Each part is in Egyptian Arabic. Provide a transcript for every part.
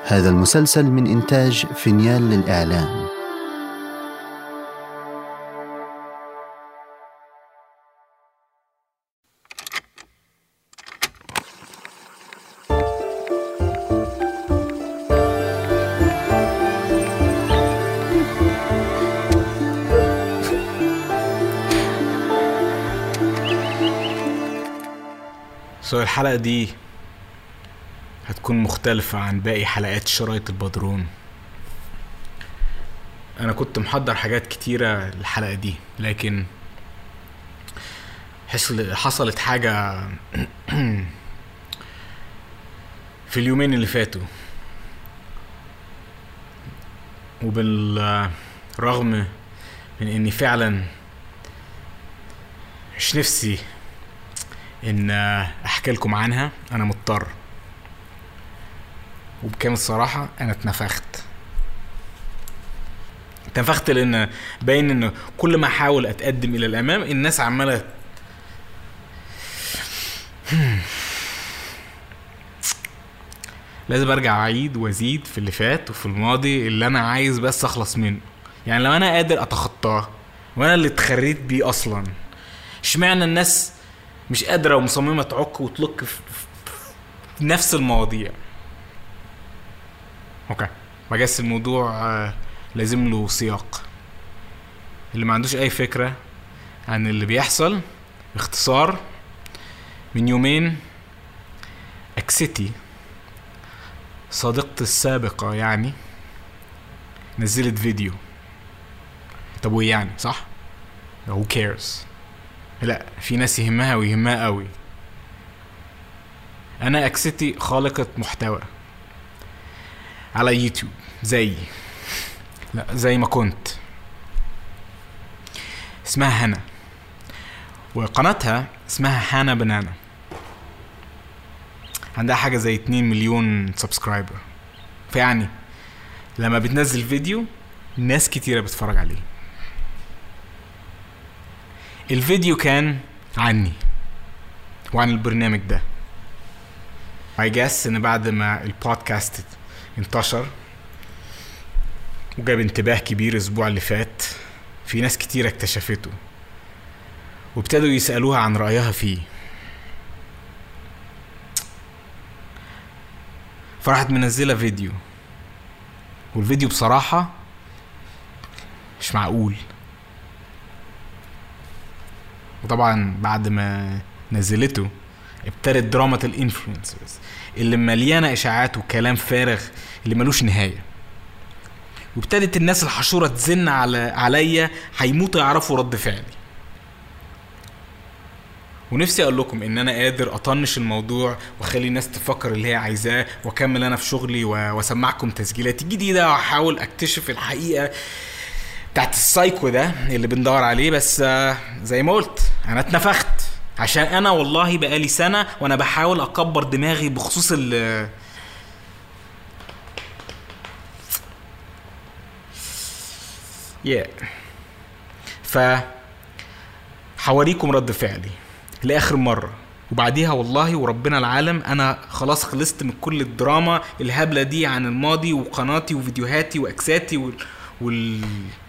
هذا المسلسل من إنتاج فينيال للإعلام سو الحلقة دي هتكون مختلفة عن باقي حلقات شرايط البدرون أنا كنت محضر حاجات كتيرة الحلقة دي لكن حصل حصلت حاجة في اليومين اللي فاتوا وبالرغم من اني فعلا مش نفسي ان احكي لكم عنها انا مضطر وبكامل صراحة انا اتنفخت اتنفخت لان باين ان كل ما احاول اتقدم الى الامام الناس عمالة لازم ارجع اعيد وازيد في اللي فات وفي الماضي اللي انا عايز بس اخلص منه يعني لو انا قادر اتخطاه وانا اللي اتخريت بيه اصلا اشمعنى الناس مش قادرة ومصممة تعك وتلك في, في نفس المواضيع اوكي بجس الموضوع آه، لازم له سياق اللي ما عندوش اي فكرة عن اللي بيحصل باختصار من يومين اكسيتي صديقتي السابقة يعني نزلت فيديو طب وايه يعني صح؟ who cares لا في ناس يهمها ويهمها قوي انا اكسيتي خالقة محتوى على يوتيوب زي لا زي ما كنت اسمها هنا وقناتها اسمها هانا بنانا عندها حاجة زي 2 مليون سبسكرايبر فيعني لما بتنزل فيديو ناس كتيرة بتتفرج عليه الفيديو كان عني وعن البرنامج ده I guess ان بعد ما البودكاست انتشر وجاب انتباه كبير الاسبوع اللي فات في ناس كتير اكتشفته وابتدوا يسألوها عن رأيها فيه فراحت منزلة فيديو والفيديو بصراحة مش معقول وطبعا بعد ما نزلته ابتدت دراما الانفلونسرز اللي مليانه اشاعات وكلام فارغ اللي ملوش نهايه وابتدت الناس الحشوره تزن على عليا هيموتوا يعرفوا رد فعلي ونفسي اقول لكم ان انا قادر اطنش الموضوع واخلي الناس تفكر اللي هي عايزاه واكمل انا في شغلي و- واسمعكم تسجيلات جديده واحاول اكتشف الحقيقه بتاعت السايكو ده اللي بندور عليه بس آه، زي ما قلت انا اتنفخت عشان انا والله بقالي سنه وانا بحاول اكبر دماغي بخصوص ال يا ف حواريكم رد فعلي لاخر مره وبعديها والله وربنا العالم انا خلاص خلصت من كل الدراما الهبله دي عن الماضي وقناتي وفيديوهاتي واكساتي وال, وال...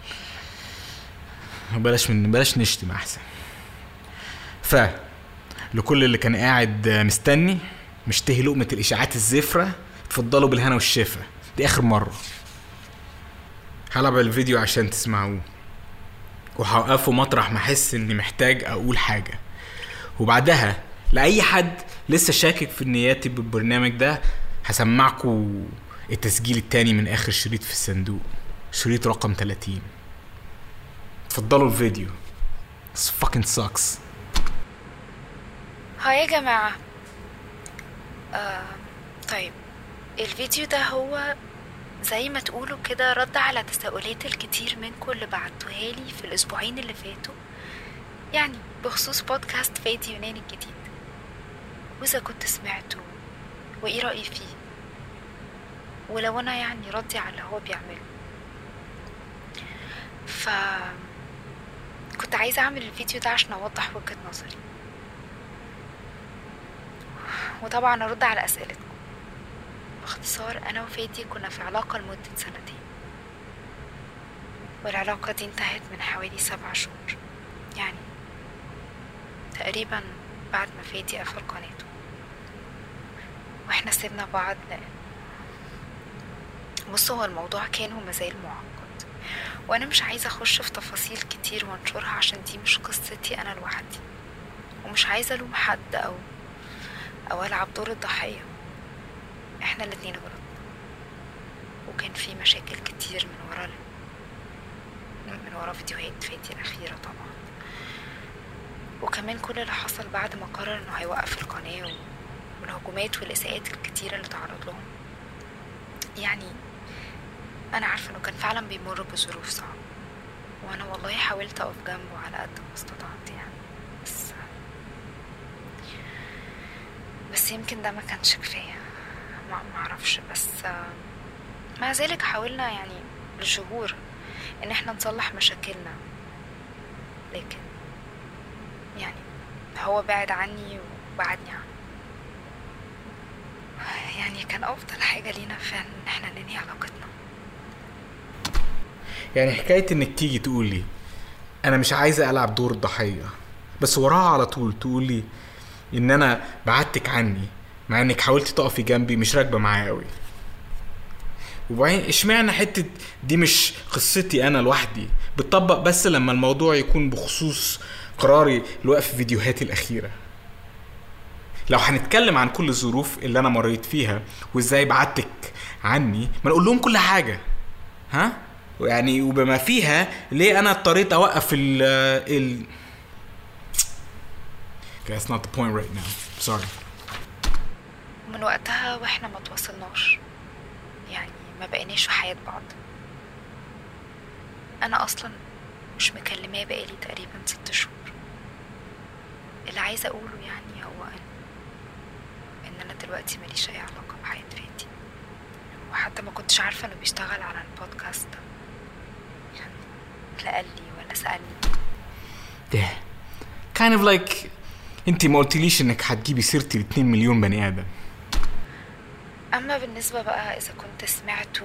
بلاش من بلاش نشتم احسن ف لكل اللي كان قاعد مستني مشتهي لقمة الإشاعات الزفرة اتفضلوا بالهنا والشفا دي آخر مرة هلعب الفيديو عشان تسمعوه وهوقفه مطرح ما أحس إني محتاج أقول حاجة وبعدها لأي حد لسه شاكك في نياتي بالبرنامج ده هسمعكوا التسجيل التاني من آخر شريط في الصندوق شريط رقم 30 اتفضلوا الفيديو This fucking sucks هاي يا جماعة آه طيب الفيديو ده هو زي ما تقولوا كده رد على تساؤلات الكتير منكم اللي بعتوها لي في الأسبوعين اللي فاتوا يعني بخصوص بودكاست فادي يوناني الجديد وإذا كنت سمعته وإيه رأيي فيه ولو أنا يعني ردي على اللي هو بيعمله ف كنت عايزة أعمل الفيديو ده عشان أوضح وجهة نظري وطبعا أرد على أسئلتكم باختصار أنا وفادي كنا في علاقة لمدة سنتين والعلاقة دي انتهت من حوالي سبع شهور يعني تقريبا بعد ما فادي قفل قناته واحنا سيبنا بعض لأن بص هو الموضوع كان ومازال معقد وانا مش عايزة اخش في تفاصيل كتير وانشرها عشان دي مش قصتي انا لوحدي ومش عايزة الوم حد او او العب دور الضحية احنا الاتنين غلطنا وكان في مشاكل كتير من ورا من ورا فيديوهات فادي الأخيرة طبعا وكمان كل اللي حصل بعد ما قرر انه هيوقف القناة والهجومات والإساءات الكتيرة اللي تعرض لهم يعني أنا عارفة إنه كان فعلا بيمر بظروف صعبة وأنا والله حاولت أقف جنبه على قد ما استطعت يعني بس بس يمكن ده ما كانش كفاية ما معرفش بس مع ذلك حاولنا يعني لشهور إن احنا نصلح مشاكلنا لكن يعني هو بعد عني وبعدني عنه يعني كان افضل حاجه لينا فعلا ان احنا ننهي علاقتنا يعني حكايه انك تيجي تقولي انا مش عايزه العب دور الضحيه بس وراها على طول تقولي ان انا بعدتك عني مع انك حاولتي تقفي جنبي مش راكبه معايا قوي وبعدين اشمعنى حته دي مش قصتي انا لوحدي بتطبق بس لما الموضوع يكون بخصوص قراري لوقف فيديوهاتي الاخيره لو هنتكلم عن كل الظروف اللي انا مريت فيها وازاي بعدتك عني ما نقول لهم كل حاجه ها يعني وبما فيها ليه انا اضطريت اوقف ال ال Okay, that's not the point right now. Sorry. من وقتها واحنا ما تواصلناش يعني ما بقيناش في حياة بعض انا اصلا مش مكلماه بقالي تقريبا ست شهور اللي عايزة اقوله يعني هو ان ان انا دلوقتي ماليش اي علاقة بحياة فادي وحتى ما كنتش عارفة انه بيشتغل على البودكاست ده يعني لا قال لي ولا سألني ده kind of like انت ما قلتليش انك هتجيبي سيرتي ل 2 مليون بني ادم اما بالنسبة بقى اذا كنت سمعته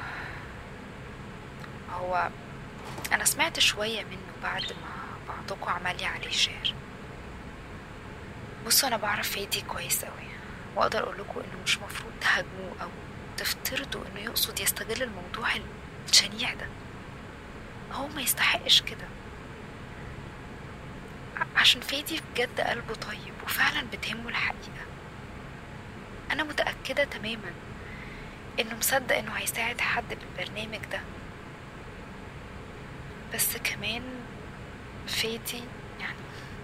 هو انا سمعت شوية منه بعد ما بعضكم عمل لي عليه شير بصوا انا بعرف فادي كويس قوي واقدر اقول لكم انه مش مفروض تهاجموه او تفترضوا انه يقصد يستغل الموضوع الشنيع ده هو ما يستحقش كده ع- عشان فادي بجد قلبه طيب وفعلا بتهمه الحقيقة أنا متأكدة تماما إنه مصدق إنه هيساعد حد بالبرنامج ده بس كمان فادي يعني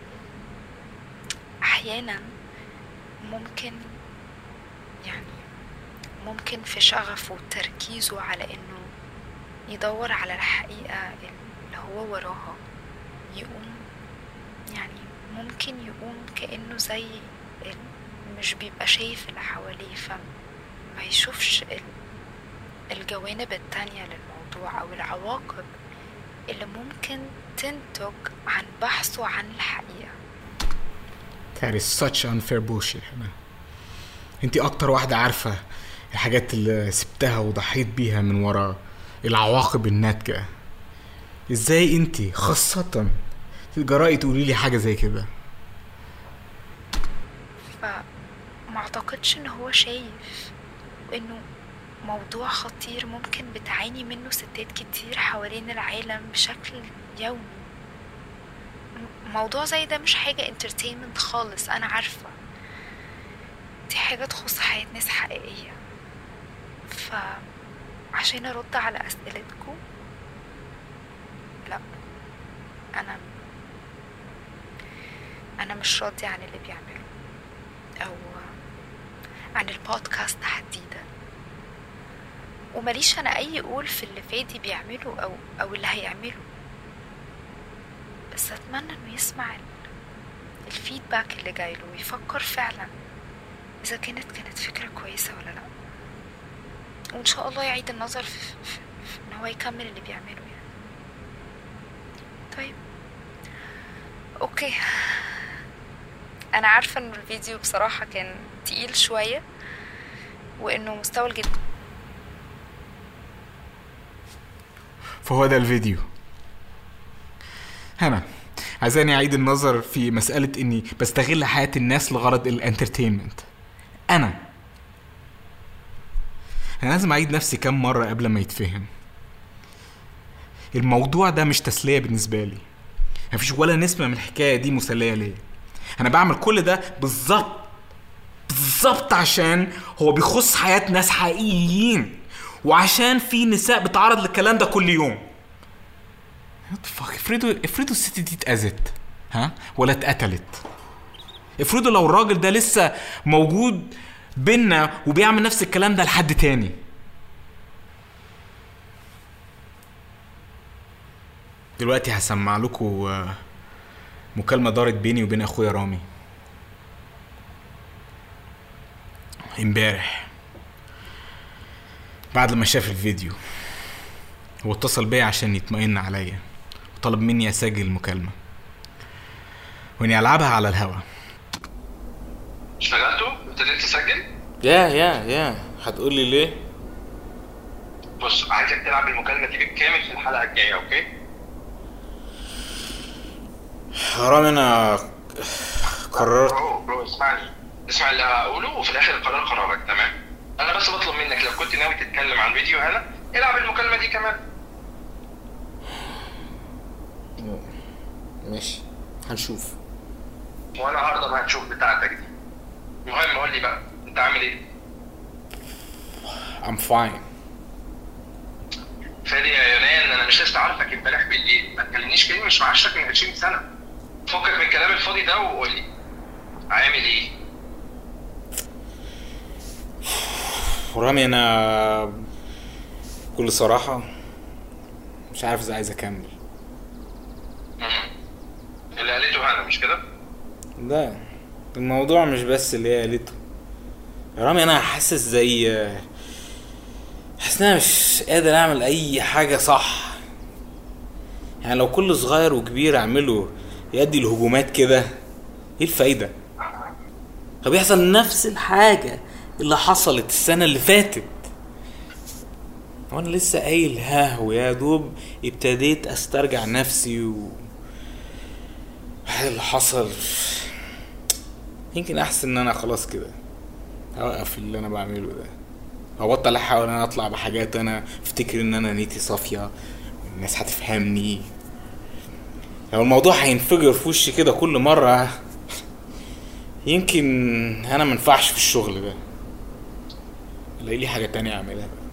أحيانا ممكن يعني ممكن في شغفه وتركيزه على إنه يدور على الحقيقة اللي هو وراها يقوم يعني ممكن يقوم كأنه زي ال- مش بيبقى شايف اللي حواليه فما يشوفش ال- الجوانب التانية للموضوع أو العواقب اللي ممكن تنتج عن بحثه عن الحقيقة That is such unfair bullshit هنا انت اكتر واحدة عارفة الحاجات اللي سبتها وضحيت بيها من ورا العواقب الناتجة ازاي انت خاصة تجرأي تقولي لي حاجة زي كده فما اعتقدش ان هو شايف انه موضوع خطير ممكن بتعاني منه ستات كتير حوالين العالم بشكل يومي م- موضوع زي ده مش حاجة انترتينمنت خالص انا عارفة دي حاجة تخص حياة ناس حقيقية فعشان ارد على اسئلتكم لا انا انا مش راضية عن اللي بيعمله او عن البودكاست تحديدا ومليش انا اي قول في اللي فادي بيعمله او او اللي هيعمله بس اتمنى انه يسمع ال- الفيدباك اللي جايله ويفكر فعلا اذا كانت كانت فكرة كويسة ولا لا وان شاء الله يعيد النظر في, في, في ان هو يكمل اللي بيعمله يعني طيب اوكي انا عارفه ان الفيديو بصراحه كان تقيل شويه وانه مستوى الجد فهو ده الفيديو هنا عايزاني اعيد النظر في مسألة اني بستغل حياة الناس لغرض الانترتينمنت انا انا لازم اعيد نفسي كام مرة قبل ما يتفهم الموضوع ده مش تسلية بالنسبة لي مفيش ولا نسمة من الحكاية دي مسلية ليا انا بعمل كل ده بالظبط بالظبط عشان هو بيخص حياة ناس حقيقيين وعشان في نساء بتعرض للكلام ده كل يوم فاك افرضوا افرضوا الست دي اتأذت ها ولا اتقتلت افرضوا لو الراجل ده لسه موجود بينا وبيعمل نفس الكلام ده لحد تاني دلوقتي هسمع لكم آه، مكالمة دارت بيني وبين اخويا رامي امبارح بعد لما شاف الفيديو هو اتصل بيا عشان يطمئن عليا وطلب مني اسجل المكالمة واني العبها على الهوا اشتغلتوا؟ ابتديت تسجل؟ يا يا يا هتقول لي ليه بص عايزك تلعب المكالمة دي بالكامل في الحلقة الجاية اوكي؟ رامي انا قررت برو برو اسمعني اسمع اللي هقوله وفي الاخر القرار قرارك تمام؟ انا بس بطلب منك لو كنت ناوي تتكلم عن فيديو هنا العب المكالمة دي كمان ماشي هنشوف وانا هرضى ما هتشوف بتاعتك دي المهم قول لي بقى انت عامل ايه؟ I'm fine فادي يا يونان انا مش لسه عارفك امبارح بالليل ما تكلمنيش كلمة مش معاشرك من 20 سنة فكك من الكلام الفاضي ده وقول لي عامل ايه؟ رامي انا بكل صراحة مش عارف ازاي عايز اكمل مم. اللي قالته هنا مش كده؟ لا الموضوع مش بس اللي هي قالته يا رامي انا حاسس زي حاسس ان انا مش قادر اعمل اي حاجة صح يعني لو كل صغير وكبير اعمله يدي الهجومات كده ايه الفايدة فبيحصل نفس الحاجة اللي حصلت السنة اللي فاتت وانا لسه قايل ها ويا دوب ابتديت استرجع نفسي و بعد اللي حصل يمكن احسن ان انا خلاص كده اوقف اللي انا بعمله ده ابطل احاول ان انا اطلع بحاجات انا افتكر ان انا نيتي صافيه والناس هتفهمني لو الموضوع هينفجر في وشي كده كل مره يمكن انا منفعش في الشغل ده الاقي لي حاجه تانية اعملها بقى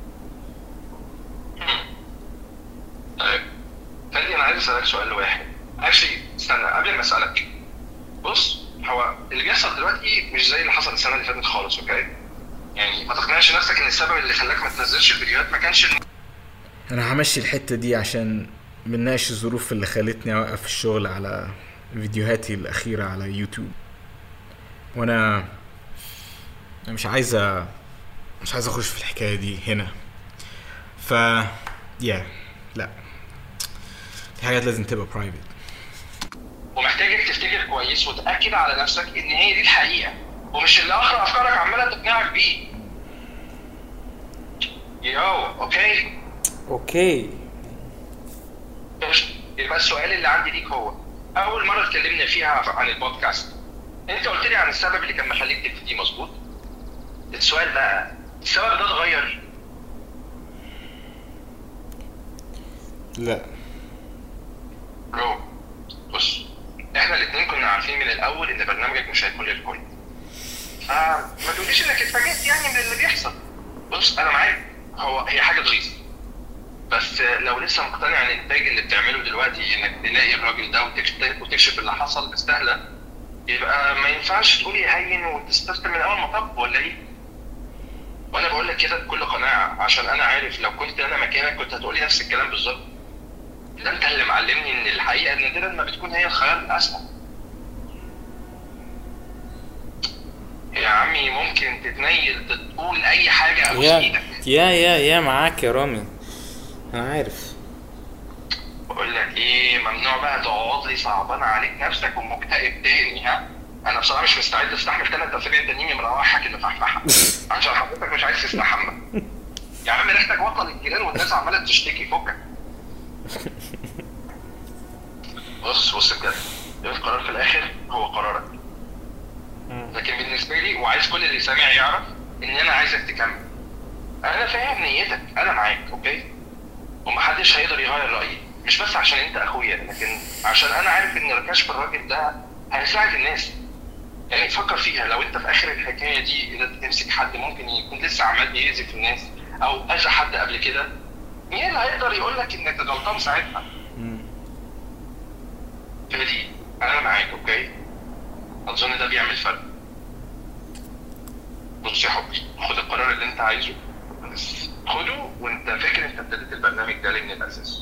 طيب فادي انا عايز اسالك سؤال واحد اكشلي استنى قبل ما اسالك بص هو اللي بيحصل دلوقتي مش زي اللي حصل السنه اللي فاتت خالص اوكي يعني ما تقنعش نفسك ان السبب اللي خلاك ما تنزلش الفيديوهات ما كانش الم- انا همشي الحته دي عشان بنناقش الظروف اللي خلتني اوقف الشغل على فيديوهاتي الاخيره على يوتيوب وانا أنا مش عايز أ- مش عايز اخش في الحكايه دي هنا ف يا لا في حاجات لازم تبقى برايفت ومحتاجك تفتكر كويس وتاكد على نفسك ان هي دي الحقيقه ومش اللي اخر افكارك عماله تقنعك بيه يو اوكي اوكي قشطة. يبقى السؤال اللي عندي ليك هو اول مره اتكلمنا فيها عن البودكاست انت قلت لي عن السبب اللي كان مخليك تبتدي مظبوط السؤال بقى السبب ده اتغير لا برو بص احنا الاثنين كنا عارفين من الاول ان برنامجك مش هيكون للكل فما تقوليش انك اتفاجئت يعني من اللي بيحصل بص انا معاك هو هي حاجه تغيظ بس لو لسه مقتنع ان الانتاج اللي بتعمله دلوقتي انك تلاقي الراجل ده وتكشف, وتكشف اللي حصل مستاهله يبقى ما ينفعش تقول يهين وتستسلم من اول مطب ولا ايه؟ وانا بقول لك كده بكل قناعه عشان انا عارف لو كنت انا مكانك كنت هتقولي نفس الكلام بالظبط ده انت اللي معلمني ان الحقيقه نادرا ما بتكون هي الخيار الاسهل يا عمي ممكن تتنيل تقول اي حاجه ابوس يا ايدك يا يا يا معاك يا رامي انا عارف بقول لك ايه ممنوع بقى تقعد لي صعبان عليك نفسك ومكتئب تاني ها انا بصراحه مش مستعد استحمل ثلاث اسابيع تانيين من روائحك اللي فحفحه عشان حضرتك مش عايز تستحمى يا عم ريحتك وطن الجيران والناس عماله تشتكي فكك بص بص بجد القرار في الاخر هو قرارك لكن بالنسبه لي وعايز كل اللي سامع يعرف ان انا عايزك تكمل انا فاهم نيتك انا معاك اوكي ومحدش هيقدر يغير رايي مش بس عشان انت اخويا لكن عشان انا عارف ان كشف الراجل ده هيساعد الناس يعني فكر فيها لو انت في اخر الحكايه دي قدرت تمسك حد ممكن يكون لسه عمال بيأذي في الناس او اذى حد قبل كده مين اللي هيقدر يقول لك انك غلطان ساعتها؟ فدي انا معاك اوكي؟ اظن ده بيعمل فرق بص يا حبي خد القرار اللي انت عايزه بس خده وانت فاكر انت ابتديت البرنامج ده ليه من الاساس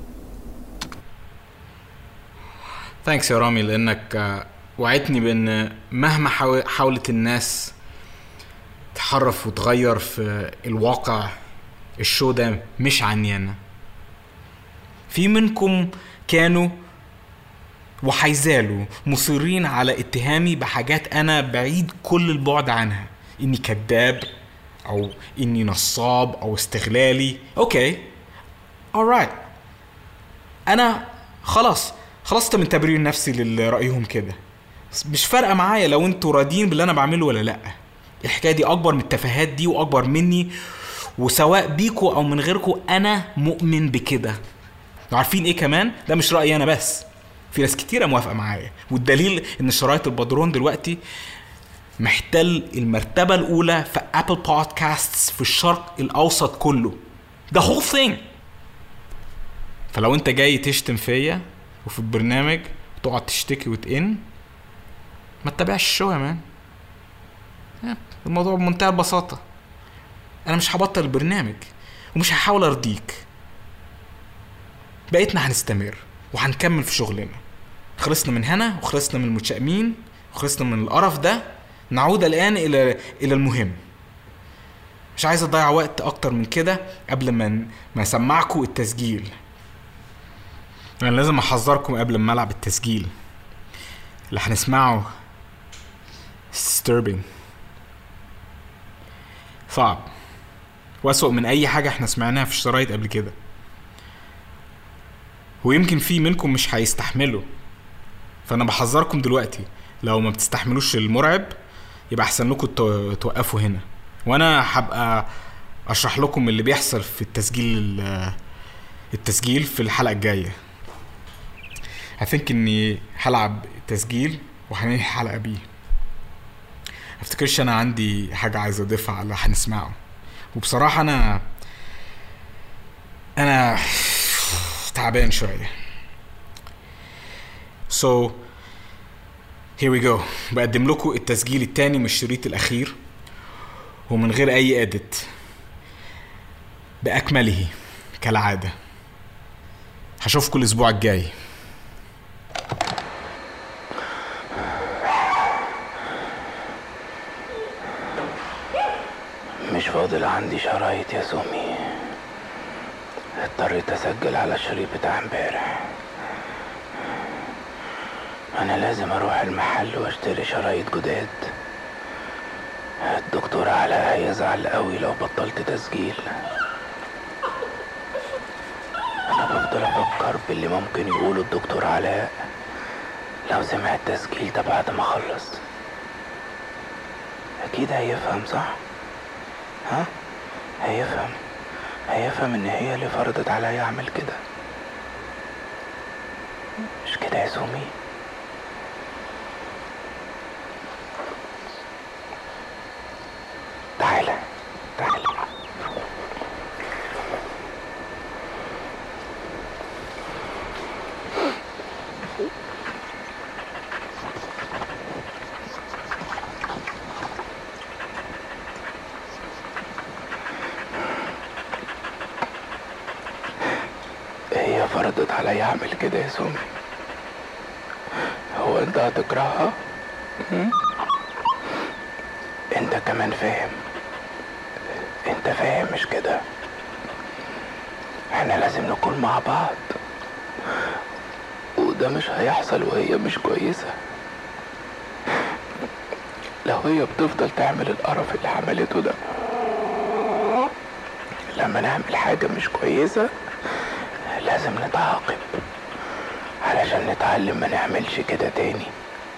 ثانكس يا رامي لانك آه، وعدتني بان مهما حاو- حاولت الناس تحرف وتغير في الواقع الشو ده مش عني انا في منكم كانوا وحيزالوا مصرين على اتهامي بحاجات انا بعيد كل البعد عنها اني كذاب او اني نصاب او استغلالي اوكي alright انا خلاص خلصت من تبرير نفسي لرأيهم كده بس مش فارقه معايا لو انتوا راضيين باللي انا بعمله ولا لا الحكايه دي اكبر من التفاهات دي واكبر مني وسواء بيكوا او من غيركوا انا مؤمن بكده عارفين ايه كمان ده مش رايي انا بس في ناس كتيرة موافقة معايا والدليل ان شرايط البدرون دلوقتي محتل المرتبة الأولى في أبل بودكاستس في الشرق الأوسط كله ده whole thing فلو انت جاي تشتم فيا وفي البرنامج تقعد تشتكي وتئن ما تتابعش الشو يا مان الموضوع بمنتهى البساطة أنا مش هبطل البرنامج ومش هحاول أرضيك بقيتنا هنستمر وهنكمل في شغلنا خلصنا من هنا وخلصنا من المتشائمين وخلصنا من القرف ده نعود الآن إلى إلى المهم مش عايز أضيع وقت أكتر من كده قبل ما ما أسمعكم التسجيل أنا لازم أحذركم قبل ما ألعب التسجيل اللي هنسمعه disturbing صعب وأسوأ من أي حاجة احنا سمعناها في الشرايط قبل كده ويمكن في منكم مش هيستحملوا فأنا بحذركم دلوقتي لو ما بتستحملوش المرعب يبقى أحسن لكم تو- توقفوا هنا وأنا هبقى أشرح لكم اللي بيحصل في التسجيل ال- التسجيل في الحلقة الجاية هثينك اني هلعب تسجيل وهننهي الحلقه بيه افتكرش انا عندي حاجه عايز اضيفها على اللي هنسمعه وبصراحه انا انا تعبان شويه so here we go بقدم لكم التسجيل التاني من الشريط الاخير ومن غير اي اديت باكمله كالعاده هشوفكم الاسبوع الجاي مش فاضل عندي شرايط يا سومي اضطريت اسجل على الشريط بتاع امبارح انا لازم اروح المحل واشتري شرايط جداد الدكتور علاء هيزعل قوي لو بطلت تسجيل انا بفضل افكر باللي ممكن يقوله الدكتور علاء لو سمع التسجيل ده بعد ما اخلص اكيد هيفهم صح ها هيفهم هيفهم ان هي اللي فرضت عليا اعمل كده مش كده يا سومي تعالى تعالى هي فرضت عليا اعمل كده يا سومي هو انت هتكرهها هم؟ انت كمان فاهم انت فاهم مش كده احنا لازم نكون مع بعض وده مش هيحصل وهي مش كويسة لو هي بتفضل تعمل القرف اللي عملته ده لما نعمل حاجة مش كويسة لازم نتعاقب علشان نتعلم ما نعملش كده تاني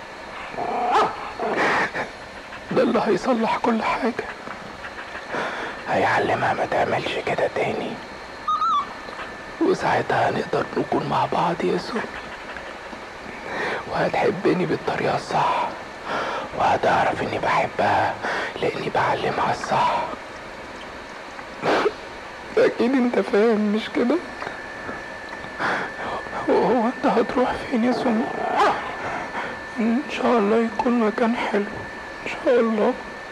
ده اللي هيصلح كل حاجة هيعلمها ما تعملش كده تاني وساعتها هنقدر نكون مع بعض يا سو وهتحبني بالطريقة الصح وهتعرف اني بحبها لاني بعلمها الصح اكيد انت فاهم مش كده هو انت هتروح فين يا سمو ان شاء الله يكون مكان حلو ان شاء الله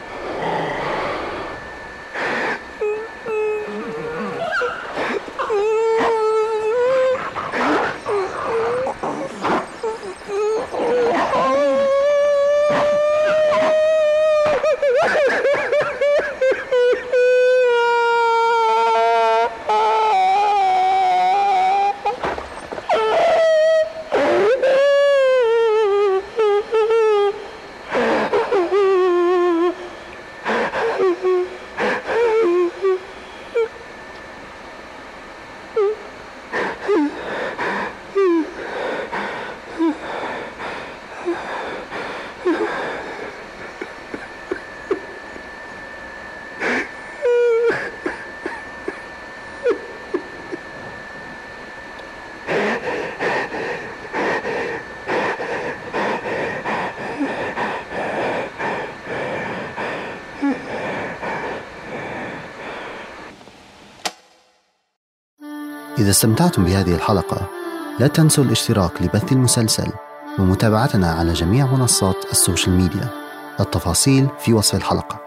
إذا استمتعتم بهذه الحلقة لا تنسوا الاشتراك لبث المسلسل ومتابعتنا على جميع منصات السوشيال ميديا التفاصيل في وصف الحلقه